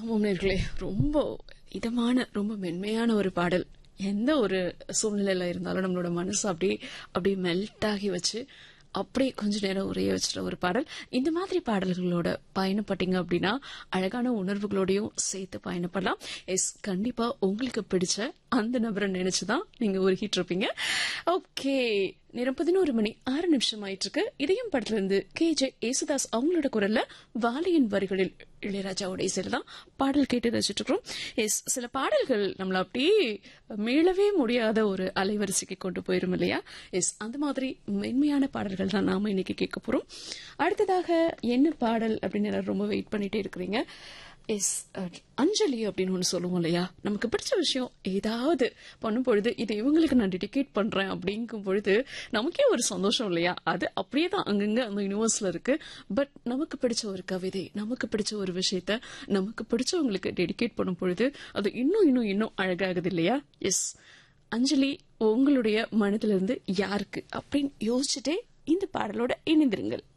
ஆமாம் நேர்களே ரொம்ப இதமான ரொம்ப மென்மையான ஒரு பாடல் எந்த ஒரு சூழ்நிலையில இருந்தாலும் நம்மளோட மனசு அப்படியே அப்படியே மெல்ட் ஆகி வச்சு அப்படியே கொஞ்ச நேரம் உரைய வச்சுட்ட ஒரு பாடல் இந்த மாதிரி பாடல்களோட பயணப்பட்டீங்க அப்படின்னா அழகான உணர்வுகளோடையும் சேர்த்து பயணப்படலாம் எஸ் கண்டிப்பா உங்களுக்கு பிடிச்ச அந்த நபரை நினைச்சுதான் நீங்க உருகிட்டு இருப்பீங்க ஓகே நேரம் பதினோரு மணி ஆறு நிமிஷம் ஆயிட்டு இருக்கு இதயம் படத்துல இருந்து கே ஜே ஏசுதாஸ் அவங்களோட குரல்ல வாலியின் வரிகளில் இளையராஜாவோட இசையில தான் பாடல் கேட்டு ரசிச்சுட்டு இருக்கிறோம் எஸ் சில பாடல்கள் நம்மள அப்படியே மீளவே முடியாத ஒரு அலைவரிசைக்கு கொண்டு போயிரும் இல்லையா எஸ் அந்த மாதிரி மென்மையான பாடல்கள் தான் நாம இன்னைக்கு கேட்க போறோம் அடுத்ததாக என்ன பாடல் அப்படின்னு எல்லாரும் ரொம்ப வெயிட் பண்ணிட்டே இருக்கிறீங்க எஸ் அஞ்சலி அப்படின்னு ஒன்று சொல்லுவோம் இல்லையா நமக்கு பிடிச்ச விஷயம் ஏதாவது பண்ணும் பொழுது இது இவங்களுக்கு நான் டெடிகேட் பண்றேன் அப்படிங்கும் பொழுது நமக்கே ஒரு சந்தோஷம் இல்லையா அது அப்படியே தான் அங்கங்க அந்த யூனிவர்ஸ்ல இருக்கு பட் நமக்கு பிடிச்ச ஒரு கவிதை நமக்கு பிடிச்ச ஒரு விஷயத்த நமக்கு பிடிச்சவங்களுக்கு டெடிகேட் பண்ணும் பொழுது அது இன்னும் இன்னும் இன்னும் அழகாகுது இல்லையா எஸ் அஞ்சலி உங்களுடைய மனதிலிருந்து யாருக்கு அப்படின்னு யோசிச்சுட்டே இந்த பாடலோட இணைந்திருங்கள்